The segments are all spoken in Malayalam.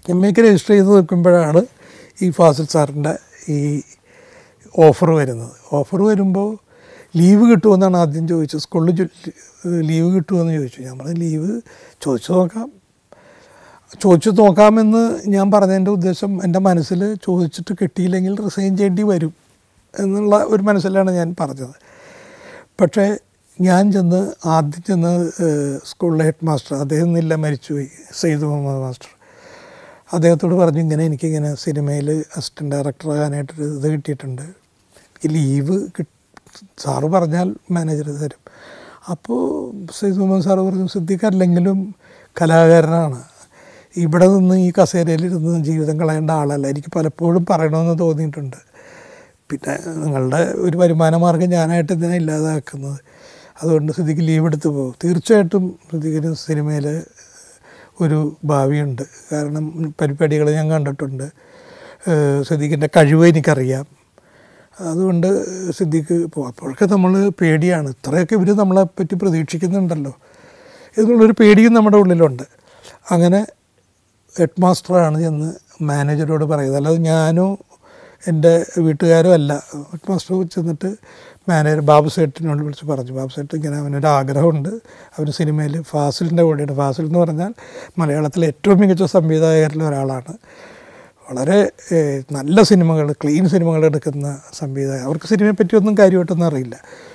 എം എക്ക് രജിസ്റ്റർ ചെയ്ത് നിൽക്കുമ്പോഴാണ് ഈ ഫാസിൽ സാറിൻ്റെ ഈ ഓഫർ വരുന്നത് ഓഫർ വരുമ്പോൾ ലീവ് കിട്ടുമെന്നാണ് ആദ്യം ചോദിച്ചത് സ്കൂളിൽ ലീവ് കിട്ടുമെന്ന് ചോദിച്ചു ഞാൻ പറഞ്ഞു ലീവ് ചോദിച്ചു നോക്കാം ചോദിച്ചു നോക്കാമെന്ന് ഞാൻ പറഞ്ഞതിൻ്റെ ഉദ്ദേശം എൻ്റെ മനസ്സിൽ ചോദിച്ചിട്ട് കിട്ടിയില്ലെങ്കിൽ റിസൈൻ ചെയ്യേണ്ടി വരും എന്നുള്ള ഒരു മനസ്സിലാണ് ഞാൻ പറഞ്ഞത് പക്ഷേ ഞാൻ ചെന്ന് ആദ്യം ചെന്ന് ഏഹ്, സ്കൂളിലെ ഹെഡ് മാസ്റ്റർ അദ്ദേഹം ഇന്നില്ല മരിച്ചുപോയി സെയ്ദ് മുഹമ്മദ് മാസ്റ്റർ അദ്ദേഹത്തോട് പറഞ്ഞു ഇങ്ങനെ എനിക്കിങ്ങനെ സിനിമയിൽ അസിസ്റ്റൻറ്റ് ഡയറക്ടറാകാനായിട്ടൊരു ഇത് കിട്ടിയിട്ടുണ്ട് ഈ ലീവ് കിട്ട് സാറ് പറഞ്ഞാൽ മാനേജർ തരും അപ്പോൾ സെയ്ദ് മുഹമ്മദ് സാറ് പറഞ്ഞു സിദ്ദീഖ് അല്ലെങ്കിലും കലാകാരനാണ് ഇവിടെ നിന്ന് ഈ കസേരയിലിരുന്ന് ജീവിതം കളയേണ്ട ആളല്ല എനിക്ക് പലപ്പോഴും പറയണമെന്ന് തോന്നിയിട്ടുണ്ട് പിന്നെ നിങ്ങളുടെ ഒരു വരുമാന മാർഗ്ഗം ഞാനായിട്ട് ഇതിനെ ഇല്ലാതാക്കുന്നത് അതുകൊണ്ട് സിദ്ദിഖ് ലീവ് എടുത്ത് പോകും തീർച്ചയായിട്ടും സിദ്ദിഖിന് സിനിമയിൽ ഒരു ഭാവിയുണ്ട് കാരണം പരിപാടികൾ ഞാൻ കണ്ടിട്ടുണ്ട് ഏഹ് സിദ്ദിഖിൻ്റെ കഴിവ് എനിക്കറിയാം അതുകൊണ്ട് സിദ്ദിഖ് പോകും അപ്പോഴൊക്കെ നമ്മൾ പേടിയാണ് ഇത്രയൊക്കെ ഇവർ നമ്മളെ പറ്റി പ്രതീക്ഷിക്കുന്നുണ്ടല്ലോ എന്നുള്ളൊരു പേടിയും നമ്മുടെ ഉള്ളിലുണ്ട് അങ്ങനെ ഹെഡ് മാസ്റ്ററാണ് ചെന്ന് മാനേജരോട് പറയുന്നത് അല്ലാതെ ഞാനോ എൻ്റെ വീട്ടുകാരോ അല്ല ഹെഡ് മാസ്റ്റർ ചെന്നിട്ട് മാനേജർ ബാബു സേട്ടിനോട് വിളിച്ച് പറഞ്ഞു ബാബു സേട്ട് ഇങ്ങനെ അവനൊരു ആഗ്രഹമുണ്ട് അവന് സിനിമയിൽ ഫാസിലിൻ്റെ കൂടെയാണ് ഫാസിൽ എന്ന് പറഞ്ഞാൽ മലയാളത്തിലെ ഏറ്റവും മികച്ച സംവിധായകരിൽ ഒരാളാണ് വളരെ ഏഹ്, നല്ല സിനിമകൾ ക്ലീൻ സിനിമകൾ എടുക്കുന്ന സംവിധായകർ അവർക്ക് സിനിമയെ പറ്റിയൊന്നും കാര്യമായിട്ടൊന്നും അറിയില്ല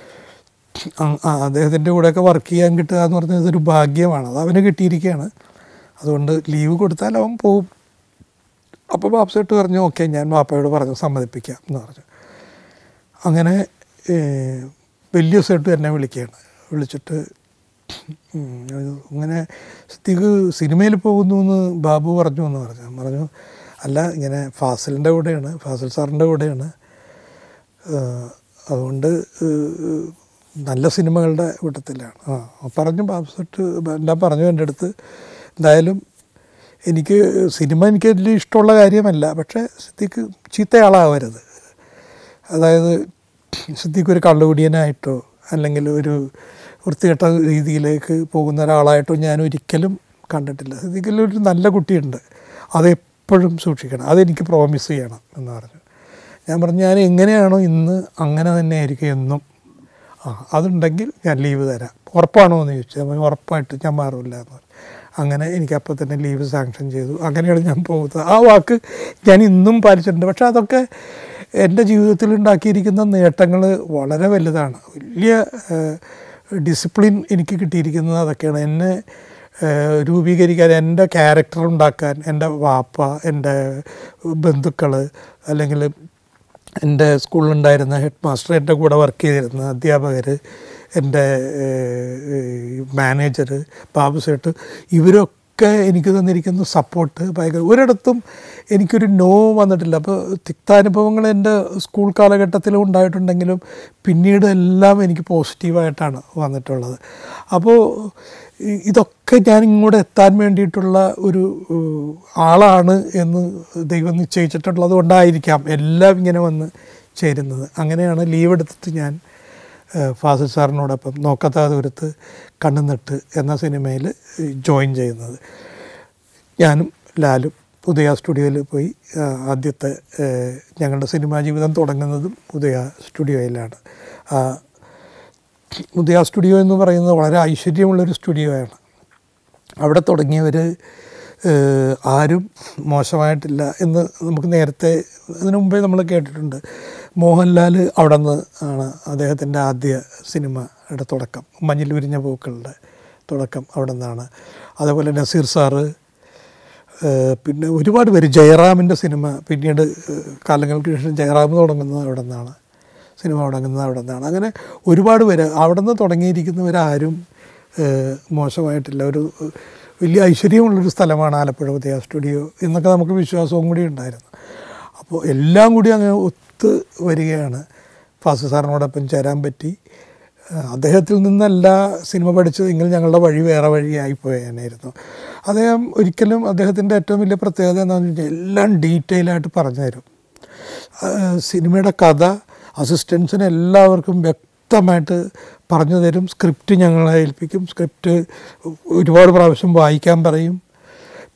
ആ- ആ, അദ്ദേഹത്തിൻ്റെ കൂടെയൊക്കെ വർക്ക് ചെയ്യാൻ കിട്ടുക എന്ന് പറഞ്ഞാൽ ഇതൊരു ഭാഗ്യമാണ് അത് അവന് കിട്ടിയിരിക്കുകയാണ് അതുകൊണ്ട് ലീവ് കൊടുത്താൽ അവൻ പോവും അപ്പോൾ ബാപ്സേട്ട് പറഞ്ഞു ഓക്കെ ഞാൻ ബാപ്പയോട് പറഞ്ഞു സമ്മതിപ്പിക്കാം എന്ന് പറഞ്ഞു അങ്ങനെ ഏഹ്, വലിയ സെട്ട് എന്നെ വിളിക്കുകയാണ് വിളിച്ചിട്ട് ഉം, അത് അങ്ങനെ സിദ്ദീഖ് സിനിമയിൽ പോകുന്നു എന്ന് ബാബു പറഞ്ഞു എന്ന് പറഞ്ഞു ഞാൻ പറഞ്ഞു അല്ല ഇങ്ങനെ ഫാസിലിൻ്റെ കൂടെയാണ് ഫാസിൽ സാറിൻ്റെ കൂടെയാണ് ഏഹ്, അതുകൊണ്ട് ഏഹ്, നല്ല സിനിമകളുടെ കൂട്ടത്തിലാണ് ആ പറഞ്ഞു ബാബു സെട്ട് എല്ലാം പറഞ്ഞു എൻ്റെ അടുത്ത് എന്തായാലും എനിക്ക് സിനിമ എനിക്ക് വലിയ ഇഷ്ടമുള്ള കാര്യമല്ല പക്ഷേ സിദ്ദിഖ് ചീത്തയാളാവരുത് അതായത് സിദ്ദിഖ് ഒരു കള്ളുകുടിയനായിട്ടോ അല്ലെങ്കിൽ ഒരു വൃത്തികെട്ട രീതിയിലേക്ക് പോകുന്ന ഒരാളായിട്ടോ ഞാൻ ഒരിക്കലും കണ്ടിട്ടില്ല സിദ്ദിഖിൽ ഒരു നല്ല കുട്ടിയുണ്ട് അതെപ്പോഴും സൂക്ഷിക്കണം അതെനിക്ക് പ്രോമിസ് ചെയ്യണം എന്ന് പറഞ്ഞു ഞാൻ പറഞ്ഞു ഞാൻ എങ്ങനെയാണോ ഇന്ന് അങ്ങനെ തന്നെ ആയിരിക്കും എന്നും ആ അതുണ്ടെങ്കിൽ ഞാൻ ലീവ് തരാം ഉറപ്പാണോ എന്ന് ചോദിച്ചു ഞാൻ പറഞ്ഞു, ഉറപ്പായിട്ട് ഞാൻ മാറില്ല എന്ന് പറഞ്ഞു അങ്ങനെ എനിക്ക് അപ്പോൾ തന്നെ ലീവ് സാങ്ഷൻ ചെയ്തു അങ്ങനെയാണ് ഞാൻ പോകുന്നത് ആ വാക്ക് ഞാൻ ഇന്നും പാലിച്ചിട്ടുണ്ട് പക്ഷേ അതൊക്കെ എൻ്റെ ജീവിതത്തിൽ ഉണ്ടാക്കിയിരിക്കുന്ന നേട്ടങ്ങൾ വളരെ വലുതാണ് വലിയ ഡിസിപ്ലിൻ എനിക്ക് കിട്ടിയിരിക്കുന്നത് അതൊക്കെയാണ് എന്നെ ഏഹ്, രൂപീകരിക്കാൻ എൻ്റെ ക്യാരക്ടർ ഉണ്ടാക്കാൻ എൻ്റെ വാപ്പ എൻ്റെ ബന്ധുക്കൾ അല്ലെങ്കിൽ എൻ്റെ സ്കൂളിലുണ്ടായിരുന്ന ഹെഡ് മാസ്റ്റർ എൻ്റെ കൂടെ വർക്ക് ചെയ്തിരുന്ന അധ്യാപകർ എൻ്റെ മാനേജർ ബാബു സേട്ട് ഇവരൊക്കെ എനിക്ക് തന്നിരിക്കുന്ന സപ്പോർട്ട് ഭയങ്കര ഒരിടത്തും എനിക്കൊരു നോ വന്നിട്ടില്ല അപ്പോൾ തിക്താനുഭവങ്ങൾ എൻ്റെ സ്കൂൾ കാലഘട്ടത്തിലും ഉണ്ടായിട്ടുണ്ടെങ്കിലും പിന്നീട് എല്ലാം എനിക്ക് പോസിറ്റീവായിട്ടാണ് വന്നിട്ടുള്ളത് അപ്പോൾ ഇ- ഇതൊക്കെ ഞാൻ ഇങ്ങോട്ട് എത്താൻ വേണ്ടിയിട്ടുള്ള ഒരു ഏഹ്, ആളാണ് എന്ന് ദൈവം നിശ്ചയിച്ചിട്ടുള്ളത് കൊണ്ടായിരിക്കാം എല്ലാം ഇങ്ങനെ വന്ന് ചേരുന്നത് അങ്ങനെയാണ് ലീവ് എടുത്തിട്ട് ഞാൻ ഏഹ്, ഫാസിൽ സാറിനോടൊപ്പം നോക്കാത്ത ദൂരത്ത് കണ്ണുനട്ട് എന്ന സിനിമയിൽ ജോയിൻ ചെയ്യുന്നത് ഞാനും ലാലും ഉദയ സ്റ്റുഡിയോയിൽ പോയി ആ, ആദ്യത്തെ ഏഹ്, ഞങ്ങളുടെ സിനിമാ ജീവിതം തുടങ്ങുന്നതും ഉദയ സ്റ്റുഡിയോയിലാണ് ആ, ഉദയ സ്റ്റുഡിയോ എന്ന് പറയുന്നത് വളരെ ഐശ്വര്യമുള്ളൊരു സ്റ്റുഡിയോയാണ് അവിടെ തുടങ്ങിയവർ ആരും മോശമായിട്ടില്ല എന്ന് നമുക്ക് നേരത്തെ അതിനു മുമ്പേ നമ്മൾ കേട്ടിട്ടുണ്ട് മോഹൻലാൽ അവിടെ നിന്ന് ആണ് അദ്ദേഹത്തിൻ്റെ ആദ്യ സിനിമയുടെ തുടക്കം മഞ്ഞിൽ വിരിഞ്ഞ പൂക്കളുടെ തുടക്കം അവിടെ നിന്നാണ് അതേപോലെ നസീർ സാറ് ഏഹ് പിന്നെ ഒരുപാട് പേര് ജയറാമിൻ്റെ സിനിമ പിന്നീട് ഏഹ് കാലങ്ങൾക്ക് ശേഷം ജയറാം തുടങ്ങുന്നത് അവിടെ നിന്നാണ് സിനിമ തുടങ്ങുന്നത് അവിടെ നിന്നാണ് അങ്ങനെ ഒരുപാട് പേര് അവിടെ നിന്ന് തുടങ്ങിയിരിക്കുന്നവരാരും ഏഹ് മോശമായിട്ടില്ല ഒരു ഏഹ് വലിയ ഐശ്വര്യമുള്ളൊരു സ്ഥലമാണ് ആലപ്പുഴ ഉദയ സ്റ്റുഡിയോ എന്നൊക്കെ നമുക്ക് വിശ്വാസവും കൂടി ഉണ്ടായിരുന്നു അപ്പോൾ എല്ലാം കൂടി അങ്ങ് ഒത്ത് വരികയാണ് ഫാസി സാറിനോടൊപ്പം ചേരാൻ പറ്റി ഏഹ് അദ്ദേഹത്തിൽ നിന്നല്ല സിനിമ പഠിച്ചതെങ്കിൽ ഞങ്ങളുടെ വഴി വേറെ വഴിയായിപ്പോയായിരുന്നു അദ്ദേഹം ഒരിക്കലും അദ്ദേഹത്തിൻ്റെ ഏറ്റവും വലിയ പ്രത്യേകത എന്താണെന്ന് വെച്ചാൽ എല്ലാം ഡീറ്റെയിൽ ആയിട്ട് പറഞ്ഞു തരും ആഹ് സിനിമയുടെ കഥ അസിസ്റ്റൻസിന് എല്ലാവർക്കും വ്യക്തമായിട്ട് പറഞ്ഞു തരും സ്ക്രിപ്റ്റ് ഞങ്ങളെ ഏൽപ്പിക്കും സ്ക്രിപ്റ്റ് ഒരുപാട് പ്രാവശ്യം വായിക്കാൻ പറയും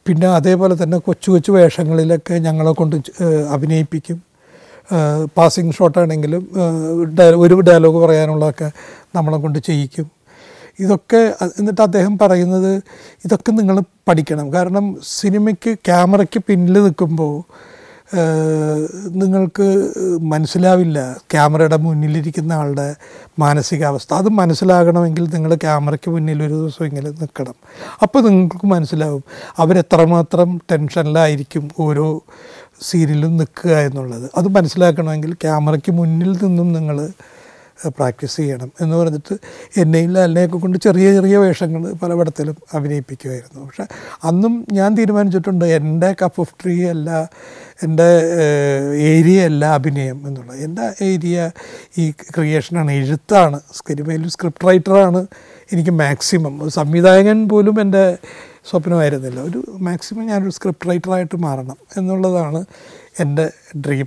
പിന്നെ അതേപോലെ തന്നെ കൊച്ചു കൊച്ചു വേഷങ്ങളിലൊക്കെ ഞങ്ങളെ കൊണ്ട് ച- ഏഹ് അഭിനയിപ്പിക്കും പാസിങ് ഷോട്ടാണെങ്കിലും ഒരു ഡയലോഗ് പറയാനുള്ളതൊക്കെ നമ്മളെ കൊണ്ട് ചെയ്യിക്കും ഇതൊക്കെ അ- എന്നിട്ട് അദ്ദേഹം പറയുന്നത് ഇതൊക്കെ നിങ്ങൾ പഠിക്കണം കാരണം സിനിമയ്ക്ക് ക്യാമറയ്ക്ക് പിന്നിൽ നിൽക്കുമ്പോൾ ഏഹ് നിങ്ങൾക്ക് മനസ്സിലാവില്ല ക്യാമറയുടെ മുന്നിലിരിക്കുന്ന ആളുടെ മാനസികാവസ്ഥ അത് മനസ്സിലാകണമെങ്കിൽ നിങ്ങൾ ക്യാമറയ്ക്ക് മുന്നിൽ ഒരു ദിവസമെങ്കിലും നിൽക്കണം അപ്പോൾ നിങ്ങൾക്ക് മനസ്സിലാവും അവരെത്രമാത്രം ടെൻഷനിലായിരിക്കും ഓരോ സീരിയലും നിൽക്കുക എന്നുള്ളത് അത് മനസ്സിലാക്കണമെങ്കിൽ ക്യാമറയ്ക്ക് മുന്നിൽ നിന്നും നിങ്ങൾ പ്രാക്ടീസ് ചെയ്യണം എന്ന് പറഞ്ഞിട്ട് എന്നെയും ലാലിനെയൊക്കെ കൊണ്ട് ചെറിയ ചെറിയ വേഷങ്ങൾ പലയിടത്തിലും അഭിനയിപ്പിക്കുമായിരുന്നു പക്ഷെ അന്നും ഞാൻ തീരുമാനിച്ചിട്ടുണ്ട് എൻ്റെ കപ്പ് ഓഫ് ട്രീ അല്ല എൻ്റെ ഏരിയ അല്ല അഭിനയം എന്നുള്ളത് എൻ്റെ ഏരിയ ഈ ക്രിയേഷനാണ് എഴുത്താണ് സിനിമയിൽ സ്ക്രിപ്റ്റ് റൈറ്ററാണ് എനിക്ക് മാക്സിമം ഒരു സംവിധായകൻ പോലും എൻ്റെ സ്വപ്നമായിരുന്നില്ല ഒരു മാക്സിമം ഞാനൊരു സ്ക്രിപ്റ്റ് റൈറ്ററായിട്ട് മാറണം എന്നുള്ളതാണ് എൻ്റെ ഡ്രീം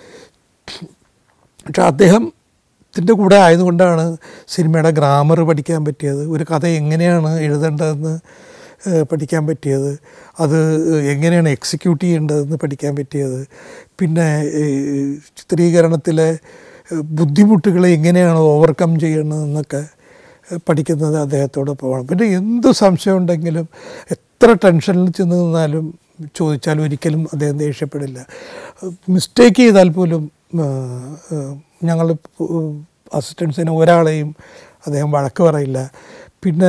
പക്ഷെ അദ്ദേഹത്തിൻ്റെ കൂടെ ആയതുകൊണ്ടാണ് സിനിമയുടെ ഗ്രാമർ പഠിക്കാൻ പറ്റിയത് ഒരു കഥ എങ്ങനെയാണ് എഴുതേണ്ടതെന്ന് ഏഹ്, പഠിക്കാൻ പറ്റിയത് അത് എങ്ങനെയാണ് എക്സിക്യൂട്ട് ചെയ്യേണ്ടതെന്ന് പഠിക്കാൻ പറ്റിയത് പിന്നെ ഏഹ്, ചിത്രീകരണത്തിലെ ഏഹ്, ബുദ്ധിമുട്ടുകളെ എങ്ങനെയാണ് ഓവർകം ചെയ്യണമെന്നൊക്കെ ഏഹ്, പഠിക്കുന്നത് അദ്ദേഹത്തോടൊപ്പമാണ് പിന്നെ എന്ത് സംശയം ഉണ്ടെങ്കിലും എത്ര ടെൻഷനിൽ ചെന്ന് നിന്നാലും ചോദിച്ചാൽ ഒരിക്കലും അദ്ദേഹം ദേഷ്യപ്പെടില്ല മിസ്റ്റേക്ക് ചെയ്താൽ പോലും ഞങ്ങൾ അസിസ്റ്റൻസിന് ഒരാളെയും അദ്ദേഹം വഴക്ക് പറയില്ല പിന്നെ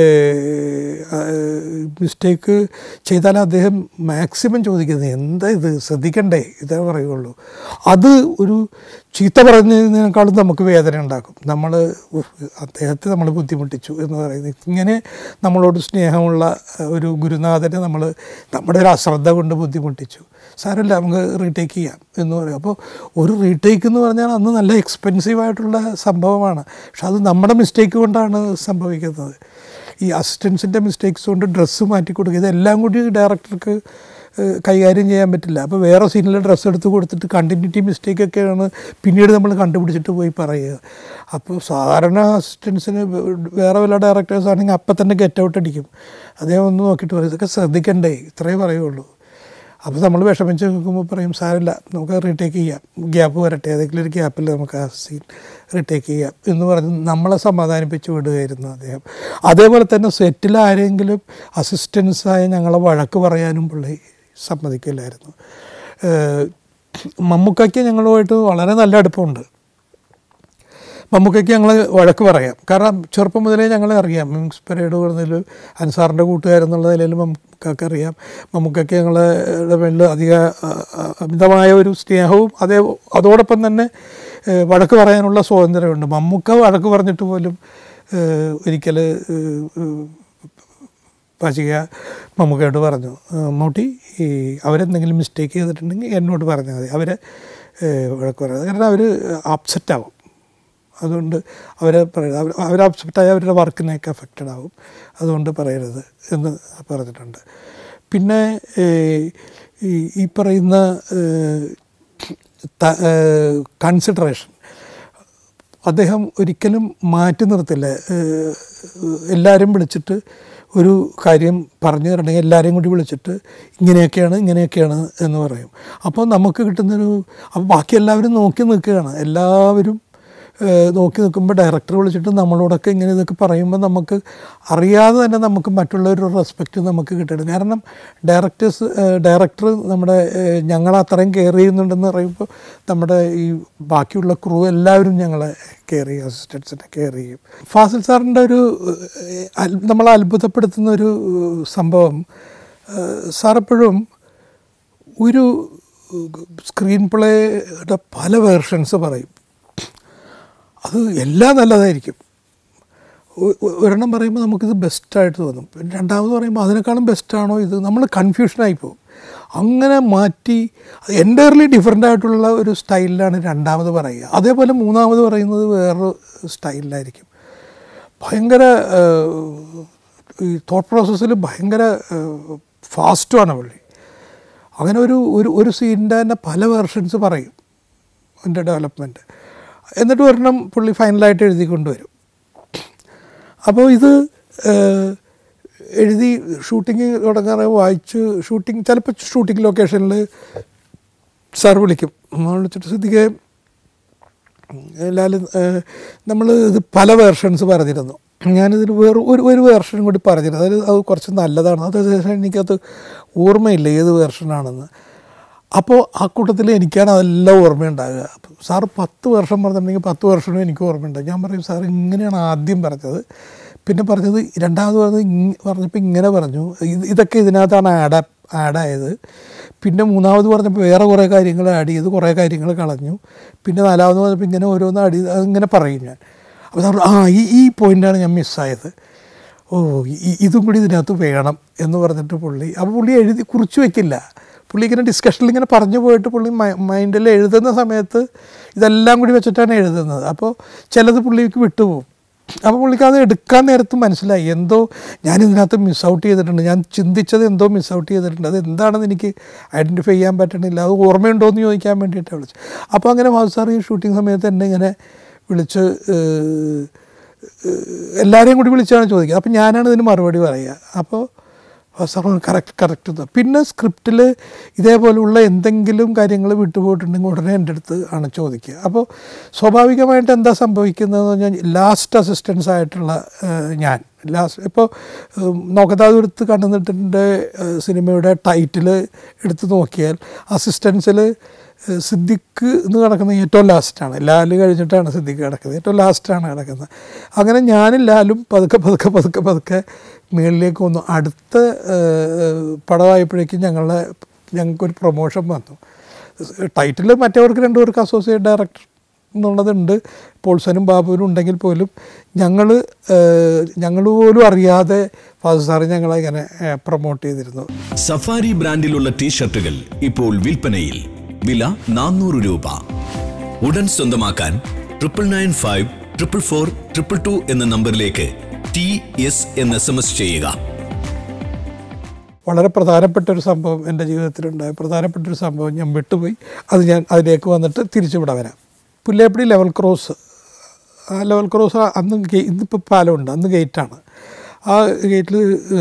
മിസ്റ്റേക്ക് ചെയ്താൽ അദ്ദേഹം മാക്സിമം ചോദിക്കുന്നത് എന്താ ഇത് ശ്രദ്ധിക്കണ്ടേ ഇതേ പറയുള്ളൂ അത് ഒരു ചീത്ത പറയുന്നതിനേക്കാളും നമുക്ക് വേദന ഉണ്ടാക്കും നമ്മൾ അദ്ദേഹത്തെ നമ്മൾ ബുദ്ധിമുട്ടിച്ചു എന്ന് പറയുന്നത് ഇങ്ങനെ നമ്മളോട് സ്നേഹമുള്ള ഏഹ്, ഒരു ഗുരുനാഥനെ നമ്മൾ നമ്മുടെ ഒരു അശ്രദ്ധ കൊണ്ട് ബുദ്ധിമുട്ടിച്ചു സാരമില്ല നമുക്ക് റീടേക്ക് ചെയ്യാം എന്ന് പറയും അപ്പോൾ ഒരു റീടേക്ക് എന്ന് പറഞ്ഞാൽ അന്ന് നല്ല എക്സ്പെൻസീവ് ആയിട്ടുള്ള സംഭവമാണ് പക്ഷെ അത് നമ്മുടെ മിസ്റ്റേക്ക് കൊണ്ടാണ് സംഭവിക്കുന്നത് ഈ അസിസ്റ്റൻസിൻ്റെ മിസ്റ്റേക്സ് കൊണ്ട് ഡ്രസ്സ് മാറ്റി കൊടുക്കുക ഇതെല്ലാം കൂടി ഡയറക്ടർക്ക് ഏഹ്, കൈകാര്യം ചെയ്യാൻ പറ്റില്ല അപ്പോൾ വേറെ സീനിൽ ഡ്രസ്സ് എടുത്ത് കൊടുത്തിട്ട് കണ്ടിന്യൂറ്റി മിസ്റ്റേക്കൊക്കെയാണ് പിന്നീട് നമ്മൾ കണ്ടുപിടിച്ചിട്ട് പോയി പറയുക അപ്പോൾ സാധാരണ അസിസ്റ്റൻസിന് വേറെ വല്ല ഡയറക്ടേഴ്സ് ആണെങ്കിൽ അപ്പം തന്നെ ഗെറ്റ് ഔട്ട് അടിക്കും അദ്ദേഹം ഒന്ന് നോക്കിയിട്ട് പറയും ഇതൊക്കെ ശ്രദ്ധിക്കണ്ടേ ഇത്രയേ പറയുള്ളൂ അപ്പോൾ നമ്മൾ വിഷമിച്ച് നിൽക്കുമ്പോൾ പറയും സാരമില്ല നമുക്ക് റീടേക്ക് ചെയ്യാം ഗ്യാപ്പ് വരട്ടെ ഏതെങ്കിലും ഒരു ഗ്യാപ്പിൽ നമുക്ക് ആ സീൻ റീടേക്ക് ചെയ്യാം എന്ന് പറഞ്ഞ് നമ്മളെ സമാധാനിപ്പിച്ച് വിടുകയായിരുന്നു അദ്ദേഹം അതേപോലെ തന്നെ സെറ്റിൽ ആരെങ്കിലും അസിസ്റ്റൻസായ ഞങ്ങളെ വഴക്ക് പറയാനും പുള്ളി സമ്മതിക്കില്ലായിരുന്നു ഏഹ് മമ്മൂക്കയ്ക്ക് ഞങ്ങളുമായിട്ട് വളരെ നല്ല അടുപ്പമുണ്ട് മമ്മൂക്കയ്ക്ക് ഞങ്ങൾ വഴക്ക് പറയാം കാരണം ചെറുപ്പം മുതലേ ഞങ്ങളെ അറിയാം മീൻസ് പരേഡ് പറഞ്ഞതിൽ അൻസാറിൻ്റെ കൂട്ടുകാരെന്നുള്ള നിലയിൽ മമ്മൂക്കൊക്കെ അറിയാം മമ്മൂക്കയ്ക്ക് ഞങ്ങളുടെ മേളിൽ അധിക ആ, ആ, അമിതമായ ഒരു സ്നേഹവും അതേ അതോടൊപ്പം തന്നെ ഏഹ്, വഴക്ക് പറയാനുള്ള സ്വാതന്ത്ര്യമുണ്ട് മമ്മൂക്ക വഴക്ക് പറഞ്ഞിട്ട് പോലും ഒരിക്കൽ പാചിക മമ്മൂക്കയോട് പറഞ്ഞു മമ്മൂട്ടി ഈ അവരെന്തെങ്കിലും മിസ്റ്റേക്ക് ചെയ്തിട്ടുണ്ടെങ്കിൽ എന്നോട് പറഞ്ഞാൽ മതി അവരെ ഏഹ്, വഴക്ക് പറയാം കാരണം അവർ അപ്സെറ്റ് ആവും അതുകൊണ്ട് അവരെ പറയരുത് അവർ അവർ അപ്സെറ്റായ അവരുടെ വർക്കിനെയൊക്കെ അഫക്റ്റഡ് ആവും അതുകൊണ്ട് പറയരുത് എന്ന് പറഞ്ഞിട്ടുണ്ട് പിന്നെ ഏഹ്, ഈ ഈ പറയുന്ന കൺസിഡറേഷൻ അദ്ദേഹം ഒരിക്കലും മാറ്റി നിർത്തില്ല ഏഹ് എല്ലാവരും വിളിച്ചിട്ട് ഒരു കാര്യം പറഞ്ഞു തരണമെങ്കിൽ എല്ലാവരെയും കൂടി വിളിച്ചിട്ട് ഇങ്ങനെയൊക്കെയാണ് ഇങ്ങനെയൊക്കെയാണ് എന്ന് പറയും അപ്പോൾ നമുക്ക് കിട്ടുന്നൊരു അപ്പോൾ ബാക്കി എല്ലാവരും നോക്കി നിൽക്കുകയാണ് എല്ലാവരും ഏഹ് നോക്കി നിൽക്കുമ്പോൾ ഡയറക്ടർ വിളിച്ചിട്ട് നമ്മളോടൊക്കെ ഇങ്ങനെ ഇതൊക്കെ പറയുമ്പോൾ നമുക്ക് അറിയാതെ തന്നെ നമുക്ക് മറ്റുള്ളവരുടെ റെസ്പെക്റ്റ് നമുക്ക് കിട്ടണം കാരണം ഡയറക്ടേഴ്സ് ഡയറക്ടർ നമ്മുടെ ഏഹ് ഞങ്ങളെ അത്രയും കെയർ ചെയ്യുന്നുണ്ടെന്ന് പറയുമ്പോൾ നമ്മുടെ ഈ ബാക്കിയുള്ള ക്രൂ എല്ലാവരും ഞങ്ങളെ കെയർ ചെയ്യും അസിസ്റ്റൻസിനെ കെയർ ചെയ്യും ഫാസിൽ സാറിൻ്റെ ഒരു ഏഹ്, അൽ- നമ്മളെ അത്ഭുതപ്പെടുത്തുന്ന ഒരു ഏഹ്, സംഭവം ഏഹ്, സാർ എപ്പോഴും ഒരു സ്ക്രീൻ പ്ലേയുടെ പല വേർഷൻസ് പറയും അത് എല്ലാം നല്ലതായിരിക്കും ഒ- ഒ- ഒരെണ്ണം പറയുമ്പോൾ നമുക്കിത് ബെസ്റ്റായിട്ട് തോന്നും പിന്നെ രണ്ടാമത് പറയുമ്പോൾ അതിനേക്കാളും ബെസ്റ്റാണോ ഇത് നമ്മൾ കൺഫ്യൂഷനായി പോകും അങ്ങനെ മാറ്റി എൻ്റയർലി ഡിഫറെൻ്റ് ആയിട്ടുള്ള ഒരു സ്റ്റൈലിലാണ് രണ്ടാമത് പറയുക അതേപോലെ മൂന്നാമത് പറയുന്നത് വേറൊരു സ്റ്റൈലിലായിരിക്കും ഭയങ്കര ഏഹ്, ഈ തോട്ട് പ്രോസസ്സിൽ ഭയങ്കര ഫാസ്റ്റുമാണ് പുള്ളി അങ്ങനെ ഒരു ഒരു ഒരു സീനിൻ്റെ തന്നെ പല വെർഷൻസ് പറയും അതിൻ്റെ ഡെവലപ്മെൻറ്റ് എന്നിട്ട് ഒരെണ്ണം പുള്ളി ഫൈനലായിട്ട് എഴുതി കൊണ്ടുവരും അപ്പോൾ ഇത് ഏഹ്, എഴുതി ഷൂട്ടിങ് തുടങ്ങാറ് വായിച്ച് ഷൂട്ടിങ് ചിലപ്പോൾ ഷൂട്ടിംഗ് ലൊക്കേഷനിൽ സാർ വിളിക്കും നമ്മൾ വിളിച്ചിട്ട് ശ്രദ്ധിക്കുക ലാൽ നമ്മൾ ഇത് പല വേർഷൻസ് പറഞ്ഞിരുന്നു ഞാനിതിൽ വേറെ ഒരു ഒരു വേർഷനും കൂടി പറഞ്ഞിരുന്നു അതായത് അത് കുറച്ച് നല്ലതാണ് അത് ശേഷം എനിക്കത് ഓർമ്മയില്ല ഏത് വേർഷനാണെന്ന് അപ്പോൾ ആ കൂട്ടത്തിൽ എനിക്കാണ് അതെല്ലാം ഓർമ്മയുണ്ടാകുക അപ്പോൾ സാറ് പത്ത് വർഷം പറഞ്ഞിട്ടുണ്ടെങ്കിൽ പത്ത് വർഷവും എനിക്ക് ഓർമ്മയുണ്ട് ഞാൻ പറയും സാർ ഇങ്ങനെയാണ് ആദ്യം പറഞ്ഞത് പിന്നെ പറഞ്ഞത് രണ്ടാമത് പറഞ്ഞത് ഇങ് പറഞ്ഞപ്പോൾ ഇങ്ങനെ പറഞ്ഞു ഇത് ഇതൊക്കെ ഇതിനകത്താണ് ആഡ് ആഡായത് പിന്നെ മൂന്നാമത് പറഞ്ഞപ്പോൾ വേറെ കുറേ കാര്യങ്ങൾ ആഡ് ചെയ്ത് കുറേ കാര്യങ്ങൾ കളഞ്ഞു പിന്നെ നാലാമത് പറഞ്ഞപ്പോൾ ഇങ്ങനെ ഓരോന്ന് ആഡ് ചെയ്ത് അതിങ്ങനെ പറയും ഞാൻ അപ്പോൾ സാർ ആ ഈ ഈ പോയിൻ്റാണ് ഞാൻ മിസ്സായത് ഓ ഈ- ഇതും കൂടി ഇതിനകത്ത് വേണം എന്ന് പറഞ്ഞിട്ട് പുള്ളി അപ്പോൾ പുള്ളി എഴുതി കുറിച്ച് വെക്കില്ല പുള്ളി ഇങ്ങനെ ഡിസ്കഷനിൽ ഇങ്ങനെ പറഞ്ഞു പോയിട്ട് പുള്ളി മൈൻഡിൽ എഴുതുന്ന സമയത്ത് ഇതെല്ലാം കൂടി വെച്ചിട്ടാണ് എഴുതുന്നത് അപ്പോൾ ചിലത് പുള്ളിക്ക് വിട്ടുപോകും അപ്പോൾ പുള്ളിക്ക് അത് എടുക്കാൻ നേരത്ത് മനസ്സിലായി എന്തോ ഞാൻ ഇതിനകത്ത് മിസ് ഔട്ട് ചെയ്തിട്ടുണ്ട് ഞാൻ ചിന്തിച്ചത് എന്തോ മിസ് ഔട്ട് ചെയ്തിട്ടുണ്ട് അത് എന്താണെന്ന് എനിക്ക് ഐഡൻറ്റിഫൈ ചെയ്യാൻ പറ്റണില്ല അത് ഓർമ്മയുണ്ടോ എന്ന് ചോദിക്കാൻ വേണ്ടിയിട്ടാണ് വിളിച്ചത് അപ്പോൾ അങ്ങനെ വാസു സാർ ഈ ഷൂട്ടിംഗ് സമയത്ത് എന്നെ ഇങ്ങനെ വിളിച്ച് ഏഹ്, എല്ലാവരെയും കൂടി വിളിച്ചാണ് ചോദിക്കുക അപ്പോൾ ഞാനാണ് ഇതിന് മറുപടി പറയുക അപ്പോൾ സാർ കറക്റ്റ് കറക്റ്റ് പിന്നെ സ്ക്രിപ്റ്റിൽ ഇതേപോലെയുള്ള എന്തെങ്കിലും കാര്യങ്ങൾ വിട്ടുപോയിട്ടുണ്ടെങ്കിൽ ഉടനെ എൻ്റെ അടുത്ത് ആണ് ചോദിക്കുക അപ്പോൾ സ്വാഭാവികമായിട്ട് എന്താ സംഭവിക്കുന്നതെന്ന് പറഞ്ഞാൽ ലാസ്റ്റ് അസിസ്റ്റൻസ് ആയിട്ടുള്ള ഏഹ്, ഞാൻ ലാസ്റ്റ് ഇപ്പോൾ നോക്കത്താതുരത്ത് കണ്ടുനിട്ടിൻ്റെ സിനിമയുടെ ടൈറ്റിൽ എടുത്ത് നോക്കിയാൽ അസിസ്റ്റൻസിൽ സിദ്ദിഖ് എന്ന് കിടക്കുന്നത് ഏറ്റവും ലാസ്റ്റാണ് ലാല് കഴിഞ്ഞിട്ടാണ് സിദ്ദിഖ് കിടക്കുന്നത് ഏറ്റവും ലാസ്റ്റാണ് കിടക്കുന്നത് അങ്ങനെ ഞാനും ലാലും പതുക്കെ പതുക്കെ പതുക്കെ പതുക്കെ മുകളിലേക്ക് വന്നു അടുത്ത ഏഹ്, പടമായപ്പോഴേക്കും ഞങ്ങളെ ഞങ്ങൾക്കൊരു പ്രൊമോഷൻ വന്നു ടൈറ്റിൽ മറ്റവർക്ക് രണ്ടുപേർക്ക് അസോസിയേറ്റ് ഡയറക്ടർ എന്നുള്ളതുണ്ട് പോൾസനും ബാബുവിനും ഉണ്ടെങ്കിൽ പോലും ഞങ്ങൾ ഞങ്ങൾ പോലും അറിയാതെ ഫാദർ സാറ് ഞങ്ങളെ ഇങ്ങനെ പ്രൊമോട്ട് ചെയ്തിരുന്നു സഫാരി ബ്രാൻഡിലുള്ള ടീഷർട്ടുകൾ ഇപ്പോൾ വിൽപ്പനയിൽ വില നാനൂറ് രൂപ ഉടൻ സ്വന്തമാക്കാൻ triple nine five triple four triple two എന്ന നമ്പറിലേക്ക് ടി എസ് എന്ന് എസ് എം എസ് ചെയ്യുക വളരെ പ്രധാനപ്പെട്ട ഒരു സംഭവം എൻ്റെ ജീവിതത്തിലുണ്ടായ പ്രധാനപ്പെട്ട ഒരു സംഭവം ഞാൻ വിട്ടുപോയി അത് ഞാൻ അതിലേക്ക് വന്നിട്ട് തിരിച്ചിവിടെ വരാം പുല്ലേപ്പടി ലെവൽ ക്രോസ് ആ ലെവൽ ക്രോസ് അന്ന് ഗേ- ഇന്നിപ്പോൾ പാലമുണ്ട് അന്ന് ഗേറ്റാണ് ആ ഗേറ്റിൽ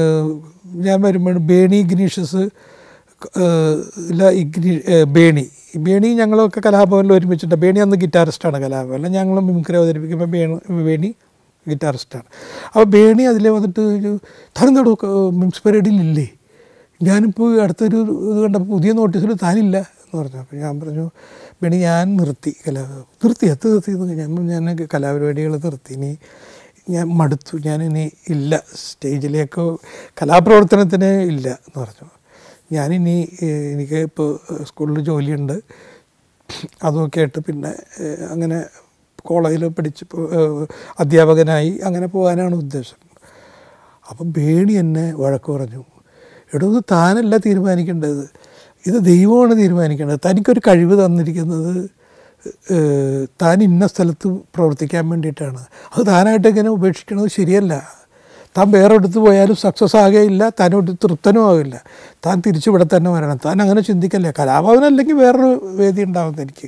ഞാൻ വരുമ്പോൾ ബേണി ഇഗ്നീഷ്യസ് ഏഹ്, ഇല്ല ഇഗ്നി ഏഹ്, ബേണി ബേണി ഞങ്ങളൊക്കെ കലാഭവനിൽ ഒരുമിച്ചിട്ട് ബേണി അന്ന് ഗിറ്റാറിസ്റ്റാണ് കലാഭവനിൽ ഞങ്ങൾ മിമിക്രി അവതരിപ്പിക്കുമ്പോൾ ബേണി ബേണി ഗിറ്റാറിസ്റ്റാണ് അപ്പോൾ ബേണി അതിലെ വന്നിട്ട് ഒരു തരുന്നടോ മിംസ് പരേഡിലില്ലേ ഞാനിപ്പോൾ അടുത്തൊരു ഇത് കണ്ടപ്പോൾ പുതിയ നോട്ടീസിൽ താനില്ല എന്ന് പറഞ്ഞു അപ്പോൾ ഞാൻ പറഞ്ഞു ബേണി ഞാൻ നിർത്തി കലാ നിർത്തി എത്ത് നിർത്തി എന്ന് ഞാൻ ഞാൻ കലാപരിപാടികൾ നിർത്തി ഇനി ഞാൻ മടുത്തു ഞാനിനി ഇല്ല സ്റ്റേജിലേക്കോ കലാപ്രവർത്തനത്തിന് ഇല്ല എന്ന് പറഞ്ഞു ഞാനിനി ഏഹ്, എനിക്ക് ഇപ്പോൾ സ്കൂളിൽ ജോലിയുണ്ട് അതൊക്കെ ആയിട്ട് പിന്നെ ഏഹ്, അങ്ങനെ കോളേജിൽ പഠിച്ച് പോ- ഏഹ്, അധ്യാപകനായി അങ്ങനെ പോകാനാണ് ഉദ്ദേശം അപ്പം ബേണി എന്നെ വഴക്ക് പറഞ്ഞു എടോ ഇത് താനല്ല തീരുമാനിക്കേണ്ടത് ഇത് ദൈവമാണ് തീരുമാനിക്കേണ്ടത് തനിക്കൊരു കഴിവ് തന്നിരിക്കുന്നത് ഏഹ്, താൻ ഇന്ന സ്ഥലത്ത് പ്രവർത്തിക്കാൻ വേണ്ടിയിട്ടാണ് അത് താനായിട്ട് ഇങ്ങനെ ഉപേക്ഷിക്കണത് ശരിയല്ല താൻ വേറെ എടുത്ത് പോയാലും സക്സസ് ആകുകയില്ല താനോട് തൃപ്തനും ആകില്ല താൻ തിരിച്ചിവിടെ തന്നെ വരണം താൻ അങ്ങനെ ചിന്തിക്കല്ലേ കലാഭവനല്ലെങ്കിൽ വേറൊരു വേദി ഉണ്ടാവുന്നത് എനിക്ക്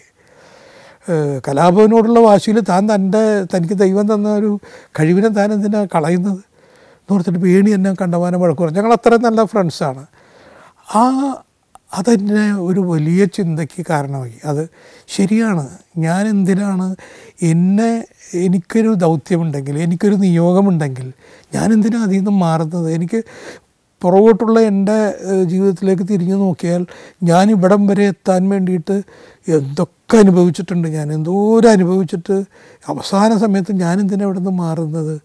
ഏഹ് കലാഭവനോടുള്ള വാശിയിൽ താൻ തൻ്റെ തനിക്ക് ദൈവം തന്ന ഒരു കഴിവിനെ താൻ എന്തിനാണ് കളയുന്നത് എന്ന് ഓർത്തിട്ട് വേണി എന്നെ കണ്ടമാനം വഴക്ക് പറഞ്ഞു ഞങ്ങൾ അത്രയും നല്ല ഫ്രണ്ട്സാണ് ആ അതെന്നെ ഒരു വലിയ ചിന്തയ്ക്ക് കാരണമായി അത് ശരിയാണ് ഞാൻ എന്തിനാണ് എന്നെ എനിക്കൊരു ദൗത്യമുണ്ടെങ്കിൽ എനിക്കൊരു നിയോഗമുണ്ടെങ്കിൽ ഞാൻ എന്തിനാണ് അതിൽ നിന്നും മാറുന്നത് എനിക്ക് പുറകോട്ടുള്ള എൻ്റെ ഏഹ്, ജീവിതത്തിലേക്ക് തിരിഞ്ഞു നോക്കിയാൽ ഞാൻ ഇവിടം വരെ എത്താൻ വേണ്ടിയിട്ട് എന്തൊക്കെ അനുഭവിച്ചിട്ടുണ്ട് ഞാൻ എന്തോരം അനുഭവിച്ചിട്ട് അവസാന സമയത്ത് ഞാൻ എന്തിനാണ് ഇവിടെ നിന്ന് മാറുന്നത്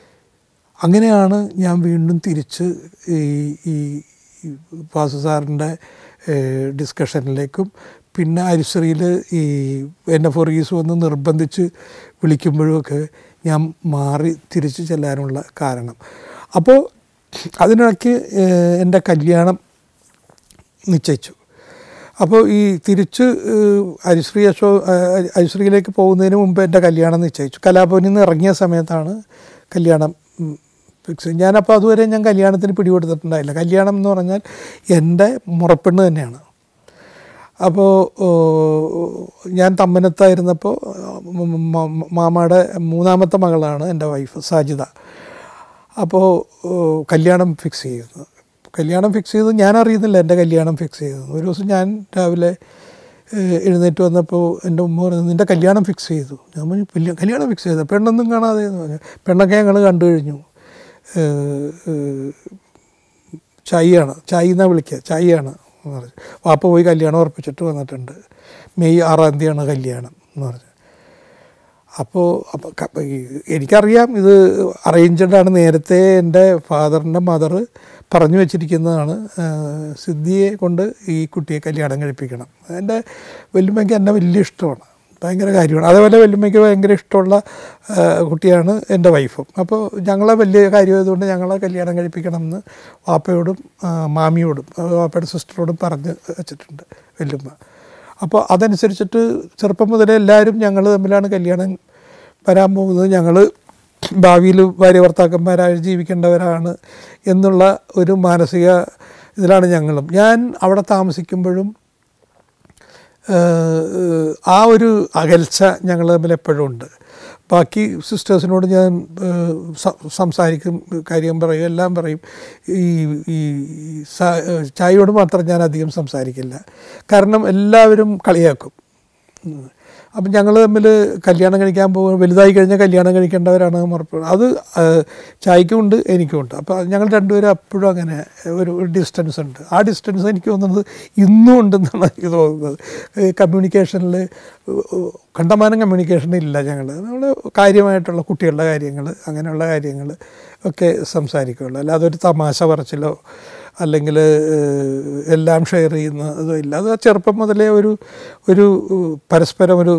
അങ്ങനെയാണ് ഞാൻ വീണ്ടും തിരിച്ച് ഈ ഈ ഈ വാസു സാറിൻ്റെ ഡിസ്കഷനിലേക്കും പിന്നെ അരിശ്രീയിൽ ഈ എന്നെ ഫൊറീസ് വന്ന് നിർബന്ധിച്ച് വിളിക്കുമ്പോഴുമൊക്കെ ഞാൻ മാറി തിരിച്ച് ചെല്ലാനുള്ള കാരണം അപ്പോൾ അതിനിടയ്ക്ക് ഏഹ്, എൻ്റെ കല്യാണം നിശ്ചയിച്ചു അപ്പോൾ ഈ തിരിച്ച് ഏഹ്, ഹരിശ്രീ അശോ ഏഹ്, ഹരിശ്രീയിലേക്ക് പോകുന്നതിന് മുമ്പ് എൻ്റെ കല്യാണം നിശ്ചയിച്ചു കലാഭവനിൽ നിന്ന് ഇറങ്ങിയ സമയത്താണ് കല്യാണം ഫിക്സ് ഞാനപ്പോൾ അതുവരെ ഞാൻ കല്യാണത്തിന് പിടികൊടുത്തിട്ടുണ്ടായില്ല കല്യാണം എന്ന് പറഞ്ഞാൽ എൻ്റെ മുറപ്പെണ്ണ് തന്നെയാണ് അപ്പോൾ ഞാൻ തമ്മനത്തായിരുന്നപ്പോൾ മാമയുടെ മൂന്നാമത്തെ മകളാണ് എൻ്റെ വൈഫ് സാജിദ അപ്പോൾ ഏഹ്, കല്യാണം ഫിക്സ് ചെയ്യുന്നു കല്യാണം ഫിക്സ് ചെയ്ത് ഞാൻ അറിയുന്നില്ല എൻ്റെ കല്യാണം ഫിക്സ് ചെയ്തത് ഒരു ദിവസം ഞാൻ രാവിലെ ഏഹ്, എഴുന്നേറ്റ് വന്നപ്പോൾ എൻ്റെ ഉമ്മ പറഞ്ഞു നിൻ്റെ കല്യാണം ഫിക്സ് ചെയ്തു ഞാൻ പറഞ്ഞു "കല്യാ- കല്യാണം ഫിക്സ് ചെയ്തു പെണ്ണൊന്നും കാണാതെ എന്ന് പറഞ്ഞു പെണ്ണൊക്കെ ഞങ്ങൾ കണ്ടു കഴിഞ്ഞു ഏഹ്, ഏഹ്, ചായയാണ് ചായ എന്നാണ് വിളിക്കുക ചായയാണ് എന്ന് പറഞ്ഞു വാപ്പ പോയി കല്യാണം ഉറപ്പിച്ചിട്ട് വന്നിട്ടുണ്ട് മെയ് ആറാം തീയതിയാണ് കല്യാണം എന്ന് പറഞ്ഞു അപ്പോൾ അപ്പോൾ ക- ഈ എനിക്കറിയാം ഇത് അറേഞ്ച്ഡ് ആണ് നേരത്തെ എൻ്റെ ഫാദറിൻ്റെ മദർ പറഞ്ഞു വെച്ചിരിക്കുന്നതാണ് ആ, സിദ്ധിയെ കൊണ്ട് ഈ കുട്ടിയെ കല്യാണം കഴിപ്പിക്കണം എൻ്റെ വല്യമ്മയ്ക്ക് എന്നെ വലിയ ഇഷ്ടമാണ് ഭയങ്കര കാര്യമാണ് അതേപോലെ വല്യമ്മയ്ക്ക് ഭയങ്കര ഇഷ്ടമുള്ള ആ, കുട്ടിയാണ് എൻ്റെ വൈഫും അപ്പോൾ ഞങ്ങളെ വലിയ കാര്യമായതുകൊണ്ട് ഞങ്ങളെ കല്യാണം കഴിപ്പിക്കണം എന്ന് വാപ്പയോടും ആ, മാമിയോടും ആ, വാപ്പയുടെ സിസ്റ്ററോടും പറഞ്ഞ് വെച്ചിട്ടുണ്ട് വല്യമ്മ അപ്പോൾ അതനുസരിച്ചിട്ട് ചെറുപ്പം മുതലേ എല്ലാവരും ഞങ്ങൾ തമ്മിലാണ് കല്യാണം വരാൻ പോകുന്നത് ഞങ്ങൾ ഭാവിയിൽ ഭാര്യ ഭർത്താക്കന്മാരായി ജീവിക്കേണ്ടവരാണ് എന്നുള്ള ഒരു മാനസിക ഇതിലാണ് ഞങ്ങളും ഞാൻ അവിടെ താമസിക്കുമ്പോഴും ഏഹ്, ആ ഒരു അകൽച്ച ഞങ്ങൾ തമ്മിൽ എപ്പോഴും ഉണ്ട് ബാക്കി സിസ്റ്റേഴ്സിനോട് ഞാൻ ഏഹ്, സ- സംസാരിക്കും കാര്യം പറയും എല്ലാം പറയും ഈ ഈ സ- ചായയോട് മാത്രം ഞാൻ അധികം സംസാരിക്കില്ല കാരണം എല്ലാവരും കളിയാക്കും ഉം. അപ്പം ഞങ്ങൾ തമ്മിൽ കല്യാണം കഴിക്കാൻ പോകും വലുതായി കഴിഞ്ഞാൽ കല്യാണം കഴിക്കേണ്ടവരാണ് ഉറപ്പ് അത് ആ, ചായക്കും ഉണ്ട് എനിക്കും ഉണ്ട് അപ്പോൾ ഞങ്ങൾ രണ്ടുപേരും അപ്പോഴും അങ്ങനെ ഒരു ഒരു ഡിസ്റ്റൻസ് ഉണ്ട് ആ ഡിസ്റ്റൻസ് എനിക്ക് തോന്നുന്നത് ഇന്നും ഉണ്ടെന്നാണ് എനിക്ക് തോന്നുന്നത് കമ്മ്യൂണിക്കേഷനിൽ കണ്ടമാനം കമ്മ്യൂണിക്കേഷൻ ഇല്ല ഞങ്ങൾ നമ്മൾ കാര്യമായിട്ടുള്ള കുട്ടികളുടെ കാര്യങ്ങൾ അങ്ങനെയുള്ള കാര്യങ്ങൾ ഒക്കെ സംസാരിക്കുകയുള്ളൂ അല്ലാതെ ഒരു തമാശ പറച്ചിലോ അല്ലെങ്കിൽ എല്ലാം ഷെയർ ചെയ്യുന്ന ഇതോ ഇല്ല അത് ചെറുപ്പം മുതലേ ഒരു ഒരു ഏഹ്, പരസ്പരം ഒരു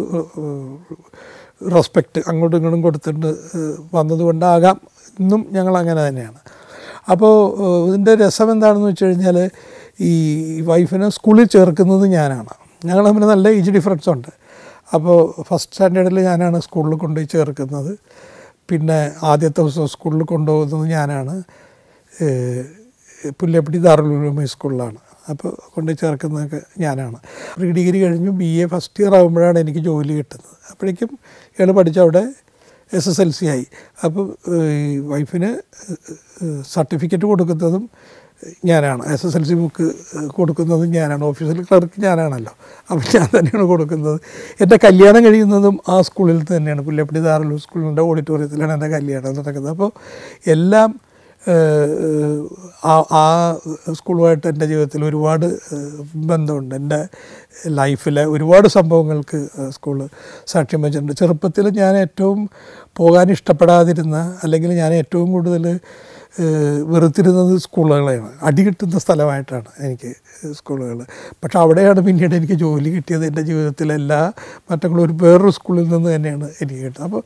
റെസ്പെക്റ്റ് അങ്ങോട്ടും ഇങ്ങോട്ടും കൊടുത്തിട്ട് ഏഹ്, വന്നതുകൊണ്ടാകാം ഇന്നും ഞങ്ങൾ അങ്ങനെ തന്നെയാണ് അപ്പോൾ ഏഹ്, ഇതിൻ്റെ രസം എന്താണെന്ന് വെച്ച് കഴിഞ്ഞാൽ ഈ വൈഫിനെ സ്കൂളിൽ ചേർക്കുന്നത് ഞാനാണ് ഞങ്ങൾ തമ്മിൽ നല്ല ഏജ് ഡിഫറൻസ് ഉണ്ട് അപ്പോൾ ഫസ്റ്റ് സ്റ്റാൻഡേർഡിൽ ഞാനാണ് സ്കൂളിൽ കൊണ്ടുപോയി ചേർക്കുന്നത് പിന്നെ ആദ്യത്തെ ദിവസം സ്കൂളിൽ കൊണ്ടുപോകുന്നത് ഞാനാണ് ഏഹ്, പുല്ലപ്പടി ദാറുൽ സ്കൂളിലാണ് അപ്പോൾ കൊണ്ട് ചേർക്കുന്നതൊക്കെ ഞാനാണ് പ്രീ ഡിഗ്രി കഴിഞ്ഞു ബി എ ഫസ്റ്റ് ഇയർ ആകുമ്പോഴാണ് എനിക്ക് ജോലി കിട്ടുന്നത് അപ്പോഴേക്കും ഇയാൾ പഠിച്ച അവിടെ എസ് എസ് എൽ സി ആയി അപ്പോൾ ഈ വൈഫിന് സർട്ടിഫിക്കറ്റ് കൊടുക്കുന്നതും ഞാനാണ് S S L C book കൊടുക്കുന്നതും ഞാനാണ് ഓഫീസിൽ ക്ലർക്ക് ഞാനാണല്ലോ അപ്പോൾ ഞാൻ തന്നെയാണ് കൊടുക്കുന്നത് എൻ്റെ കല്യാണം കഴിയുന്നതും ആ സ്കൂളിൽ തന്നെയാണ് പുല്ലപ്പടി ദാറുൽ സ്കൂളിൻ്റെ ഓഡിറ്റോറിയത്തിലാണ് എൻ്റെ കല്യാണം നടക്കുന്നത് അപ്പോൾ എല്ലാം ഏഹ്, ആ ആ സ്കൂളുമായിട്ട് എൻ്റെ ജീവിതത്തിൽ ഒരുപാട് ഏഹ്, ബന്ധമുണ്ട് എൻ്റെ ലൈഫിലെ ഒരുപാട് സംഭവങ്ങൾക്ക് സ്കൂള് സാക്ഷ്യം വെച്ചിട്ടുണ്ട് ചെറുപ്പത്തിൽ ഞാൻ ഏറ്റവും പോകാൻ ഇഷ്ടപ്പെടാതിരുന്ന അല്ലെങ്കിൽ ഞാൻ ഏറ്റവും കൂടുതൽ ഏഹ്, വെറുത്തിരുന്നത് സ്കൂളുകളെയാണ് അടി കിട്ടുന്ന സ്ഥലമായിട്ടാണ് എനിക്ക് സ്കൂളുകൾ പക്ഷെ അവിടെയാണ് പിന്നീട് എനിക്ക് ജോലി കിട്ടിയത് എൻ്റെ ജീവിതത്തിലെ എല്ലാ മാറ്റങ്ങളും ഒരു വേറൊരു സ്കൂളിൽ നിന്ന് തന്നെയാണ് എനിക്ക് കിട്ടുന്നത് അപ്പോൾ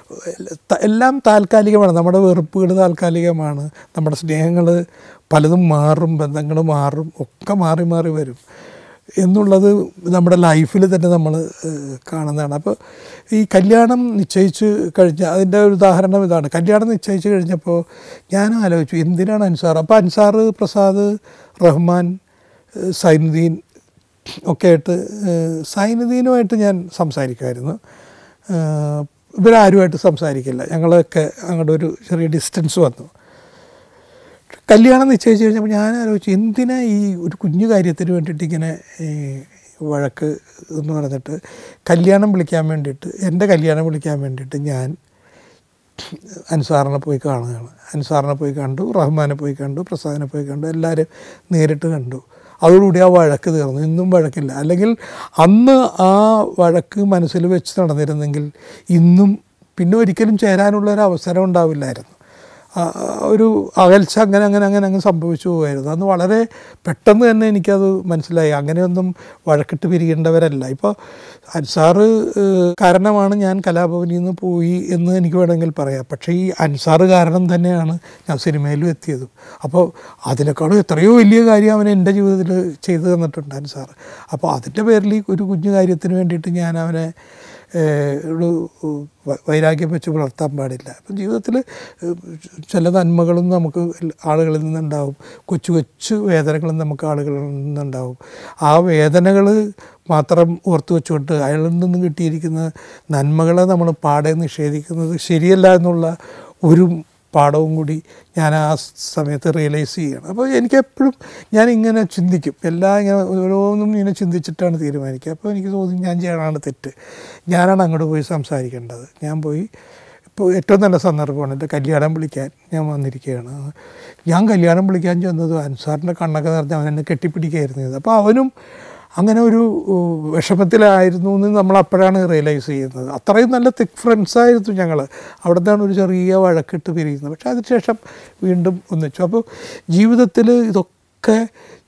ത- എല്ലാം താൽക്കാലികമാണ് നമ്മുടെ വെറുപ്പുകൾ താൽക്കാലികമാണ് നമ്മുടെ സ്നേഹങ്ങൾ പലതും മാറും ബന്ധങ്ങൾ മാറും ഒക്കെ മാറി മാറി വരും എന്നുള്ളത് നമ്മുടെ ലൈഫിൽ തന്നെ നമ്മൾ കാണുന്നതാണ് അപ്പോൾ ഈ കല്യാണം നിശ്ചയിച്ച് കഴിഞ്ഞ അതിൻ്റെ ഒരു ഉദാഹരണം ഇതാണ് കല്യാണം നിശ്ചയിച്ച് കഴിഞ്ഞപ്പോൾ ഞാൻ ആലോചിച്ചു എന്തിനാണ് അൻസാർ അപ്പോൾ അൻസാർ പ്രസാദ് റഹ്മാൻ ഏഹ് സൈനുദ്ദീൻ ഒക്കെ ആയിട്ട് ഏഹ് സൈനുദ്ദീനുമായിട്ട് ഞാൻ സംസാരിക്കുമായിരുന്നു ഏഹ് ഇവരാരുമായിട്ട് സംസാരിക്കില്ല ഞങ്ങളൊക്കെ അങ്ങോട്ട് ഒരു ചെറിയ ഡിസ്റ്റൻസ് വന്നു കല്യാണം നിശ്ചയിച്ച് കഴിഞ്ഞപ്പോൾ ഞാൻ ആലോചിച്ചു എന്തിനാ ഈ ഒരു കുഞ്ഞു കാര്യത്തിന് വേണ്ടിയിട്ട് ഇങ്ങനെ ഈ വഴക്ക് എന്ന് പറഞ്ഞിട്ട് കല്യാണം വിളിക്കാൻ വേണ്ടിയിട്ട് എൻ്റെ കല്യാണം വിളിക്കാൻ വേണ്ടിയിട്ട് ഞാൻ അൻസാറിനെ പോയി കാണുകയാണ് അൻസാറിനെ പോയി കണ്ടു റഹ്മാനെ പോയി കണ്ടു പ്രസാദിനെ പോയി കണ്ടു എല്ലാവരും നേരിട്ട് കണ്ടു അതോടുകൂടി ആ വഴക്ക് തീർന്നു ഇന്നും വഴക്കില്ല അല്ലെങ്കിൽ അന്ന് ആ വഴക്ക് മനസ്സിൽ വെച്ച് നടന്നിരുന്നെങ്കിൽ ഇന്നും പിന്നെ ഒരിക്കലും ചേരാനുള്ള ഒരു അവസരം ഉണ്ടാവില്ലായിരുന്നു ആ, ഒരു അകൽച്ച അങ്ങനെ അങ്ങനെ അങ്ങനെ അങ്ങ് സംഭവിച്ചു പോകുമായിരുന്നു അന്ന് വളരെ പെട്ടെന്ന് തന്നെ എനിക്കത് മനസ്സിലായി അങ്ങനെയൊന്നും വഴക്കിട്ട് പിരിയേണ്ടവരല്ല ഇപ്പോൾ അൻസാറ് ഏഹ്, കാരണമാണ് ഞാൻ കലാഭവനിൽ നിന്ന് പോയി എന്ന് എനിക്ക് വേണമെങ്കിൽ പറയാം പക്ഷേ ഈ അൻസാറ് കാരണം തന്നെയാണ് ഞാൻ സിനിമയിലും എത്തിയതും അപ്പോൾ അതിനേക്കാളും എത്രയോ വലിയ കാര്യം അവൻ എൻ്റെ ജീവിതത്തിൽ ചെയ്തു തന്നിട്ടുണ്ട് അൻസാർ അപ്പോൾ അതിൻ്റെ പേരിൽ ഈ ഒരു കുഞ്ഞു കാര്യത്തിന് വേണ്ടിയിട്ട് ഞാൻ അവനെ ഏഹ്, ഒരു വ- വൈരാഗ്യം വെച്ച് പുലർത്താൻ പാടില്ല അപ്പം ജീവിതത്തിൽ ചില നന്മകളും നമുക്ക് ആളുകളിൽ നിന്നുണ്ടാവും കൊച്ചു കൊച്ചു വേദനകളും നമുക്ക് ആളുകളിൽ നിന്നുണ്ടാവും ആ വേദനകൾ മാത്രം ഓർത്ത് വെച്ചുകൊണ്ട് അയാളിൽ നിന്നും കിട്ടിയിരിക്കുന്ന നന്മകളെ നമ്മൾ പാടെ നിഷേധിക്കുന്നത് ശരിയല്ല എന്നുള്ള ഒരു പാഠവും കൂടി ഞാൻ ആ സമയത്ത് റിയലൈസ് ചെയ്യണം അപ്പോൾ എനിക്ക് എപ്പോഴും ഞാൻ ഇങ്ങനെ ചിന്തിക്കും എല്ലാം ഇങ്ങനെ ഓരോന്നും ഇങ്ങനെ ചിന്തിച്ചിട്ടാണ് തീരുമാനിക്കുക അപ്പോൾ എനിക്ക് തോന്നി ഞാൻ ചെയ്യണമാണ് തെറ്റ് ഞാനാണ് അങ്ങോട്ട് പോയി സംസാരിക്കേണ്ടത് ഞാൻ പോയി ഇപ്പോൾ ഏറ്റവും നല്ല സന്ദർഭമാണ് എൻ്റെ കല്യാണം വിളിക്കാൻ ഞാൻ വന്നിരിക്കുകയാണ് ഞാൻ കല്യാണം വിളിക്കാൻ ചെന്നത് അൻസാറിൻ്റെ കണ്ണൊക്കെ നിറഞ്ഞ് അവൻ എന്നെ കെട്ടിപ്പിടിക്കുകയായിരുന്നു ചെയ്തത് അപ്പോൾ അവനും അങ്ങനെ ഒരു ഉം, വിഷമത്തിലായിരുന്നു എന്ന് നമ്മൾ അപ്പോഴാണ് റിയലൈസ് ചെയ്യുന്നത് അത്രയും നല്ല തിക് ഫ്രണ്ട്സായിരുന്നു ഞങ്ങൾ അവിടെ നിന്നാണ് ഒരു ചെറിയ വഴക്കിട്ട് പിരിയുന്നത് പക്ഷേ അതിനുശേഷം വീണ്ടും ഒന്നിച്ചു അപ്പോൾ ജീവിതത്തിൽ ഇതൊക്കെ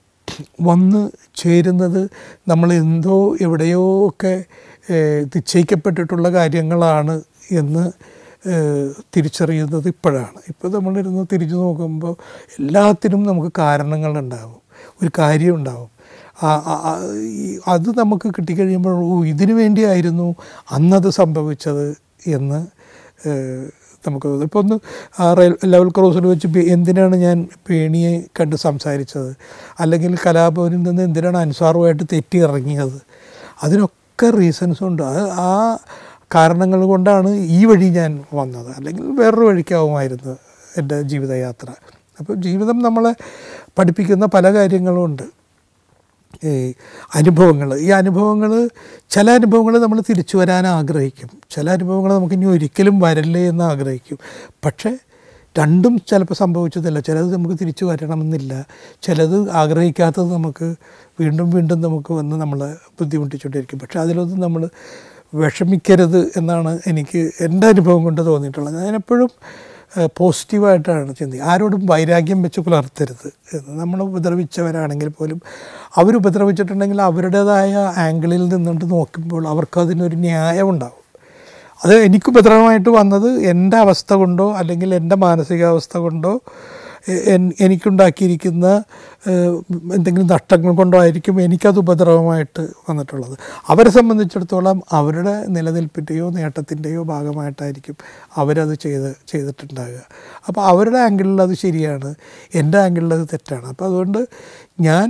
വന്ന് ചേരുന്നത് നമ്മൾ എന്തോ എവിടെയോ ഒക്കെ ഏഹ്, നിശ്ചയിക്കപ്പെട്ടിട്ടുള്ള കാര്യങ്ങളാണ് എന്ന് ഏഹ്, തിരിച്ചറിയുന്നത് ഇപ്പോഴാണ് ഇപ്പോൾ നമ്മളിരുന്ന് തിരിഞ്ഞു നോക്കുമ്പോൾ എല്ലാത്തിനും നമുക്ക് കാരണങ്ങളുണ്ടാവും ഒരു കാര്യം ഉണ്ടാവും ആ- ആ- ആ- ഈ- അത് നമുക്ക് കിട്ടിക്കഴിയുമ്പോൾ ഓ ഇതിനു വേണ്ടിയായിരുന്നു അന്നത് സംഭവിച്ചത് എന്ന് ഏഹ്, നമുക്ക് തോന്നും ഇപ്പോൾ ഒന്ന് ആ റെയിൽ ലെവൽ ക്രോസിൽ വെച്ച് പേ- എന്തിനാണ് ഞാൻ പേണിയെ കണ്ട് സംസാരിച്ചത് അല്ലെങ്കിൽ കലാഭവനിൽ നിന്ന് എന്തിനാണ് അൻസാറുമായിട്ട് തെറ്റി ഇറങ്ങിയത് അതിനൊക്കെ റീസൺസ് ഉണ്ട് അത് ആ കാരണങ്ങൾ കൊണ്ടാണ് ഈ വഴി ഞാൻ വന്നത് അല്ലെങ്കിൽ വേറൊരു വഴിക്കാവുമായിരുന്നു എൻ്റെ ജീവിതയാത്ര അപ്പോൾ ജീവിതം നമ്മളെ പഠിപ്പിക്കുന്ന പല കാര്യങ്ങളും ഉണ്ട് ഈ അനുഭവങ്ങൾ ഈ അനുഭവങ്ങൾ ചില അനുഭവങ്ങൾ നമ്മൾ തിരിച്ചു വരാൻ ആഗ്രഹിക്കും ചില അനുഭവങ്ങൾ നമുക്ക് ഇനി ഒരിക്കലും വരല്ലേ എന്ന് ആഗ്രഹിക്കും പക്ഷേ രണ്ടും ചിലപ്പോൾ സംഭവിച്ചതല്ല ചിലത് നമുക്ക് തിരിച്ചു വരണമെന്നില്ല ചിലത് ആഗ്രഹിക്കാത്തത് നമുക്ക് വീണ്ടും വീണ്ടും നമുക്ക് വന്ന് നമ്മളെ ബുദ്ധിമുട്ടിച്ചുകൊണ്ടിരിക്കും പക്ഷേ അതിലൊന്നും നമ്മൾ വിഷമിക്കരുത് എന്നാണ് എനിക്ക് എൻ്റെ അനുഭവം കൊണ്ട് തോന്നിയിട്ടുള്ളത് ഞാനെപ്പോഴും പോസിറ്റീവായിട്ടാണ് ചിന്തിക്കുക ആരോടും വൈരാഗ്യം വെച്ച് പുലർത്തരുത് എന്ന് നമ്മൾ ഉപദ്രവിച്ചവരാണെങ്കിൽ പോലും അവരുപദ്രവിച്ചിട്ടുണ്ടെങ്കിൽ അവരുടേതായ ആംഗിളിൽ നിന്നുകൊണ്ട് നോക്കുമ്പോൾ അവർക്കതിനൊരു ന്യായമുണ്ടാവും അത് എനിക്ക് ഉപദ്രവമായിട്ട് വന്നത് എൻ്റെ അവസ്ഥ കൊണ്ടോ അല്ലെങ്കിൽ എൻ്റെ മാനസികാവസ്ഥ കൊണ്ടോ എ- എൻ- എനിക്കുണ്ടാക്കിയിരിക്കുന്ന ഏഹ്, എന്തെങ്കിലും നഷ്ടങ്ങൾ കൊണ്ടോ ആയിരിക്കും എനിക്കത് ഉപദ്രവമായിട്ട് വന്നിട്ടുള്ളത് അവരെ സംബന്ധിച്ചിടത്തോളം അവരുടെ നിലനിൽപ്പിൻ്റെയോ നേട്ടത്തിൻ്റെയോ ഭാഗമായിട്ടായിരിക്കും അവരത് ചെയ്ത് ചെയ്തിട്ടുണ്ടാകുക അപ്പോൾ അവരുടെ ആംഗിളിൽ അത് ശരിയാണ് എൻ്റെ ആംഗിളിൽ അത് തെറ്റാണ് അപ്പോൾ അതുകൊണ്ട് ഞാൻ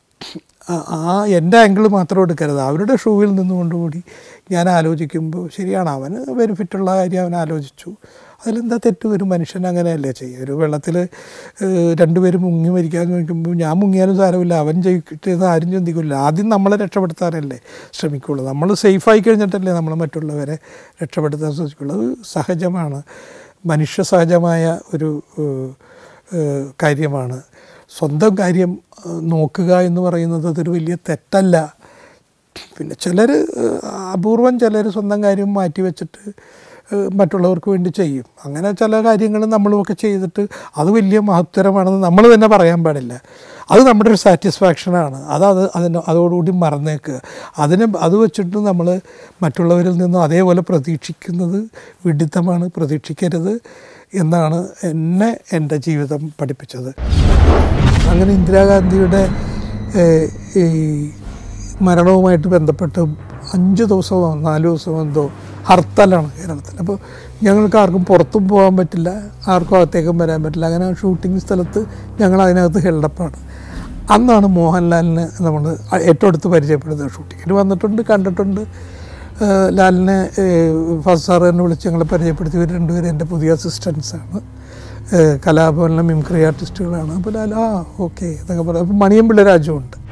ആ- ആ എൻ്റെ ആംഗിൾ മാത്രം എടുക്കരുത് അവരുടെ ഷൂവിൽ നിന്നുകൊണ്ടുകൂടി ഞാൻ ആലോചിക്കുമ്പോൾ ശരിയാണ് അവന് ബെനിഫിറ്റുള്ള കാര്യം അവൻ ആലോചിച്ചു അതിലെന്താ തെറ്റ് ഒരു മനുഷ്യൻ അങ്ങനെയല്ലേ ചെയ്യുക ഒരു വെള്ളത്തിൽ രണ്ടുപേരും മുങ്ങി മരിക്കാൻ നോക്കുമ്പോൾ ഞാൻ മുങ്ങിയാലും സാരമില്ല അവൻ ചെയ്യിട്ടെന്ന് ആരും ചിന്തിക്കില്ല ആദ്യം നമ്മളെ രക്ഷപ്പെടുത്താനല്ലേ ശ്രമിക്കുള്ളൂ നമ്മൾ സേഫായി കഴിഞ്ഞിട്ടല്ലേ നമ്മൾ മറ്റുള്ളവരെ രക്ഷപ്പെടുത്താൻ ശ്രമിക്കുള്ളൂ അത് സഹജമാണ് മനുഷ്യ സഹജമായ ഒരു ഏഹ്, ഏഹ്, കാര്യമാണ് സ്വന്തം കാര്യം ഏഹ്, നോക്കുക എന്ന് പറയുന്നത് അതൊരു വലിയ തെറ്റല്ല പിന്നെ ചിലർ അപൂർവം ചിലർ സ്വന്തം കാര്യം മാറ്റി വെച്ചിട്ട് ഏഹ്, മറ്റുള്ളവർക്ക് വേണ്ടി ചെയ്യും അങ്ങനെ ചില കാര്യങ്ങൾ നമ്മളുമൊക്കെ ചെയ്തിട്ട് അത് വലിയ മഹത്തരമാണെന്ന് നമ്മൾ തന്നെ പറയാൻ പാടില്ല അത് നമ്മുടെ ഒരു സാറ്റിസ്ഫാക്ഷനാണ് അത് അത് അതിന് അതോടുകൂടി മറന്നേക്കുക അതിനെ അത് വെച്ചിട്ട് നമ്മൾ മറ്റുള്ളവരിൽ നിന്നും അതേപോലെ പ്രതീക്ഷിക്കുന്നത് വിഡിത്തമാണ് പ്രതീക്ഷിക്കരുത് എന്നാണ് എന്നെ എൻ്റെ ജീവിതം പഠിപ്പിച്ചത് അങ്ങനെ ഇന്ദിരാഗാന്ധിയുടെ ഏഹ്, ഈ മരണവുമായിട്ട് ബന്ധപ്പെട്ട് അഞ്ച് ദിവസമോ നാല് ദിവസമോ എന്തോ ഹർത്താലാണ് കേരളത്തിൽ അപ്പോൾ ഞങ്ങൾക്ക് ആർക്കും പുറത്തും പോകാൻ പറ്റില്ല ആർക്കും അകത്തേക്കും വരാൻ പറ്റില്ല അങ്ങനെ ഷൂട്ടിംഗ് സ്ഥലത്ത് ഞങ്ങൾ അതിനകത്ത് ഹെൽഡപ്പാണ് അന്നാണ് മോഹൻലാലിനെ നമ്മൾ ഏറ്റവും അടുത്ത് പരിചയപ്പെടുന്നത് ഷൂട്ടിങ്ങിന് വന്നിട്ടുണ്ട് കണ്ടിട്ടുണ്ട് ഏഹ് ലാലിനെ ഫസ്റ്റ് സാർ എന്നെ വിളിച്ച് ഞങ്ങളെ പരിചയപ്പെടുത്തി ഇവർ രണ്ടുപേരും എൻ്റെ പുതിയ അസിസ്റ്റൻസാണ് കലാഭവനിലെ മിംക്രി ആർട്ടിസ്റ്റുകളാണ് അപ്പോൾ ലാൽ ആ ഓക്കെ എന്നൊക്കെ പറയാം അപ്പോൾ മണിയമ്പിള്ള രാജുവുണ്ട്